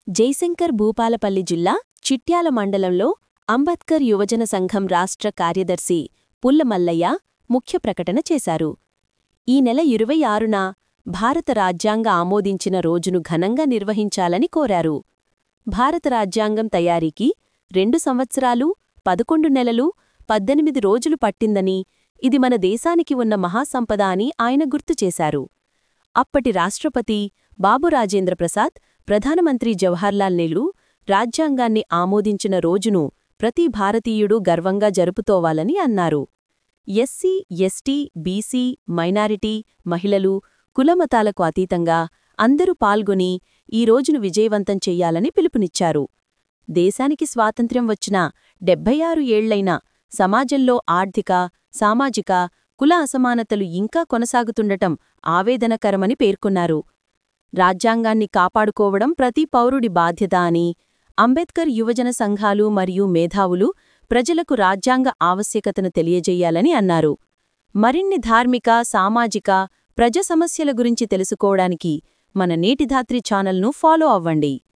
జైశంకర్ భూపాలపల్లి జిల్లా చిట్యాల మండలంలో అంబేద్కర్ యువజన సంఘం రాష్ట్ర కార్యదర్శి పుల్ల మల్లయ్య ముఖ్య ప్రకటన చేశారు ఈ నెల ఇరవై ఆరున భారత రాజ్యాంగ ఆమోదించిన రోజును ఘనంగా నిర్వహించాలని కోరారు భారత రాజ్యాంగం తయారీకి రెండు సంవత్సరాలు పదకొండు నెలలు పద్దెనిమిది రోజులు పట్టిందని ఇది మన దేశానికి ఉన్న మహాసంపద అని ఆయన గుర్తు చేశారు అప్పటి రాష్ట్రపతి బాబు రాజేంద్ర ప్రసాద్ ప్రధానమంత్రి జవహర్లాల్ నెహ్రూ రాజ్యాంగాన్ని ఆమోదించిన రోజును ప్రతి భారతీయుడు గర్వంగా జరుపుతోవాలని అన్నారు ఎస్సీ ఎస్టీ బీసీ మైనారిటీ మహిళలు కులమతాలకు అతీతంగా అందరూ పాల్గొని ఈ రోజును విజయవంతం చెయ్యాలని పిలుపునిచ్చారు దేశానికి స్వాతంత్ర్యం వచ్చిన డెబ్బై ఆరు ఏళ్లైనా సమాజంలో ఆర్థిక సామాజిక కుల అసమానతలు ఇంకా కొనసాగుతుండటం ఆవేదనకరమని పేర్కొన్నారు రాజ్యాంగాన్ని కాపాడుకోవడం ప్రతి పౌరుడి బాధ్యత అని అంబేద్కర్ యువజన సంఘాలు మరియు మేధావులు ప్రజలకు రాజ్యాంగ ఆవశ్యకతను తెలియజేయాలని అన్నారు మరిన్ని ధార్మిక సామాజిక ప్రజ సమస్యల గురించి తెలుసుకోవడానికి మన నేటిధాత్రి ఛానల్ను ఫాలో అవ్వండి